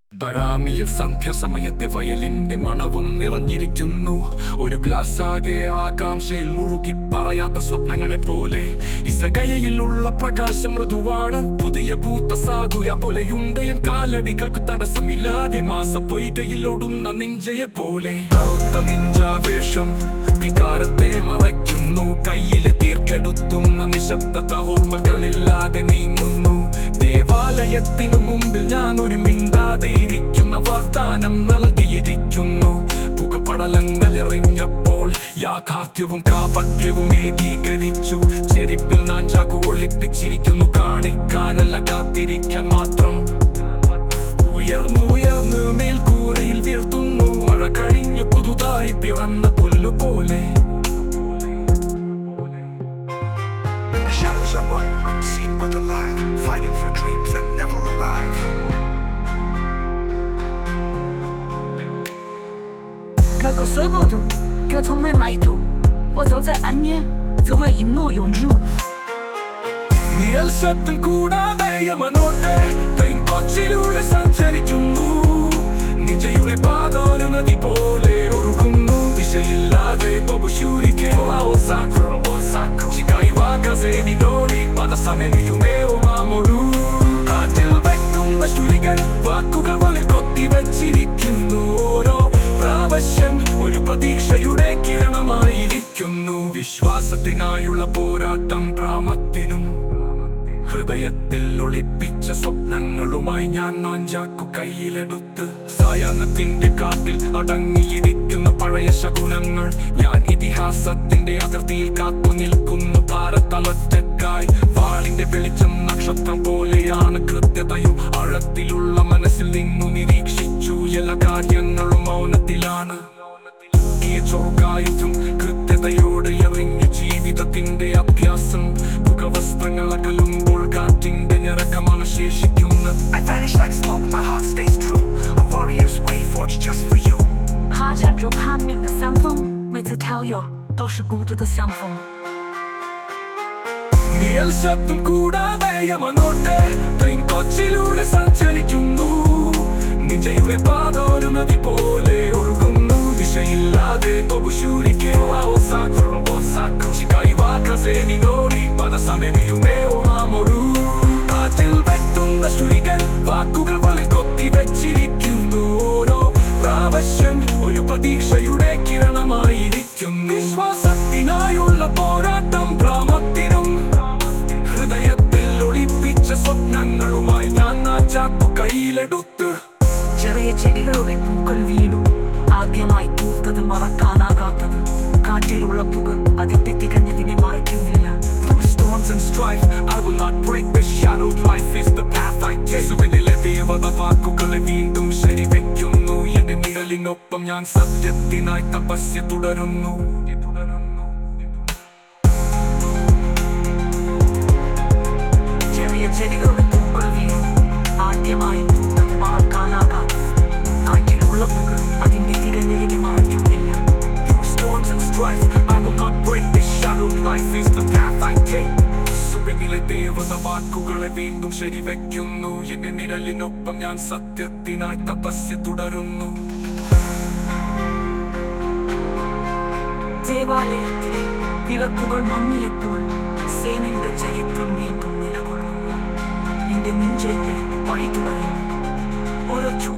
ബറാമിയിൽ സന്ധ്യസമയത്തെ വയലിന്റെ മണവും നിറഞ്ഞിരിക്കുന്നു ഒരു ഗ്ലാസ് ആകെ ആകാംക്ഷയിൽ മുഴുകി പറയാത്ത സ്വപ്നങ്ങളെ പോലെ ഇസകയയിലുള്ള പ്രകാശം മൃദുവാണ് പുതിയ പൂത്ത സാധുര പോലെയുണ്ട് എൻ കാലടികൾക്ക് തടസ്സമില്ലാതെ മാസ പൊയ്കയിലൊടുന്ന നെഞ്ചയെ പോലെ കറുത്ത നെഞ്ചാവേശം വികാരത്തെ മറയ്ക്കുന്നു കയ്യിലെ തീർക്കെടുത്തുന്ന നിശബ്ദത ഓർമ്മകളില്ലാതെ നീങ്ങുന്നു ദേവാലയത്തിനു മുമ്പിൽ ഞാൻ ഒരു മിണ്ടാതെ ഇരിക്കുന്ന വാഗ്ദാനം നൽകിയിരിക്കുന്നു പുകപടലങ്ങൾ എറിഞ്ഞപ്പോൾ യാഥാർത്ഥ്യവും കാപട്യവും ഏകീകരിച്ചു ചെരിപ്പിൽ ഞാൻ ചാക്കു ഒളിപ്പിച്ചിരിക്കുന്നു കാണിക്കാനല്ല കാത്തിരിക്കാൻ മാത്രം ഉയർന്നു ഉയർന്നു മേൽക്കൂരയിൽ വീർത്തുന്നു മഴ കഴിഞ്ഞു പുതുതായി പിറന്ന പുല്ലുപോലെ The shadows are what unseen but alive, fighting for dreams that never arrive. 那个时候的，可从没来途。我走在岸边，只会一路涌入。 നിഴൽ ശബ്ദം കൂടാതെ യമനോട്ടെ കൊച്ചിലൂടെ സഞ്ചരിക്കുന്നു നിജയുടെ പാതോല നദി പോലെ ഒഴുകുന്നു ദിശയില്ലാതെ ബൊബുശൂരിക്കെ കാറ്റിൽ വയ്ക്കുന്ന ശുരികൾ വാക്കുകൾ വളരെ കൊത്തി വച്ചിരിക്കുന്നു ഓരോ പ്രാവശ്യം ഒരു പ്രതീക്ഷയുടെ കിരണമായിരിക്കുന്നു വിശ്വാസത്തിനായുള്ള പോരാട്ടം പ്രാമത്തിനും ഹൃദയത്തിൽ ഒളിപ്പിച്ച സ്വപ്നങ്ങളുമായി ഞാൻ നോഞ്ചാക്കു കയ്യിലെടുത്ത് സായാഹ്നത്തിന്റെ കാട്ടിൽ അടങ്ങിയിരിക്കുന്ന പഴയ ശകുനങ്ങൾ ഞാൻ ഇതിഹാസത്തിന്റെ അതിർത്തിയിൽ കാത്തു നിൽക്കുന്നു ഭാരതലൊറ്റക്കായി വാളിന്റെ വെളിച്ചം നക്ഷത്രം പോലെയാണ് കൃത്യതയും ആഴത്തിലുള്ള മനസ്സിൽ നിന്നു നിരീക്ഷിച്ചു എല്ലാ കാര്യങ്ങളും മൗനത്തിലാണ് ചൊറുകായിട്ടും കൃത്യതയോടെ എറിഞ്ഞു ജീവിതത്തിന്റെ അഭ്യാസം മുഖവസ്ത്രങ്ങൾ അകലുമ്പോൾ കാറ്റിന്റെ ഞരക്കമാണ് ശേഷിക്കുന്നത് I vanish like smoke, my heart stays true. A warrior's way forged just for you. 他站住叛逆的山峰，每次跳跃都是孤独的相逢。 നിഴൽ ശബ്ദം കൂടാതെ യമനോട്ടെ ട്രെയിൻ കൊച്ചിലൂടെ സഞ്ചരിക്കുന്നു നിജയുടെ പാതോരു നദി പോലെ ഒഴുകുന്നു ദിശയില്ലാതെ തൊബുശൂരിക്കെ കാറ്റിൽ വെട്ടുന്ന ശ്രുതികൾ വാക്കുകൾ വളരെ കൊത്തി വെച്ചിരിക്കുന്നു ഓരോ പ്രാവശ്യം ഒരു പ്രതീക്ഷയുടെ കിരണമായിരിക്കുന്നു വിശ്വാസത്തിനായുള്ള പോരാട്ടം പ്രാമത്തിനും ഹൃദയത്തിൽ ഒളിപ്പിച്ച സ്വപ്നങ്ങളുമായി ഞാൻ ആ ചാക്കു കയ്യിലെടുത്ത് ചെറിയ ചെടികളുടെ പൂക്കൾ വീണു ആദ്യമായി പൂത്തത് മറക്കാനാകാത്തത് കാറ്റിലുള്ള പുക അതിന്റെ തികഞ്ഞതിനെ മറയ്ക്കുന്നില്ല Through storms and strife, I will not break the shadowed life is the path I take. സുവിനിലെ ദേവത വാക്കുകളെ വീണ്ടും ശരിവെക്കുന്നു എന്റെ നിഴലിനൊപ്പം ഞാൻ സത്യത്തിനായി തപസ്യ തുടരുന്നു ചെറിയ ചെടികളുടെ പൂക്കൾ വീണു ആദ്യമായി പൂത്തത് മറക്കാനാകാത്തത് കാറ്റിലുള്ള പുക അതിന്റെ തികഞ്ഞതിനെ മറയ്ക്കുന്നില്ല Through storms and strife, I will not break the shadowed life is the path I take. സുവിനിലെ ദേവത വാക്കുകളെ വീണ്ടും ശരിവെക്കുന്നു എന്റെ നിഴലിനൊപ്പം ഞാൻ സത്യത്തിനായി തപസ്യ തുടരുന്നു ദേവാലയത്തിലെ വിളക്കുകൾ മങ്ങിയപ്പോൾ സേനയുടെ ചരിത്രം വീണ്ടും നിലകൊള്ളുന്നു എന്റെ നെഞ്ചേറ്റ് വഴി തുടരുന്നു ഉറച്ചു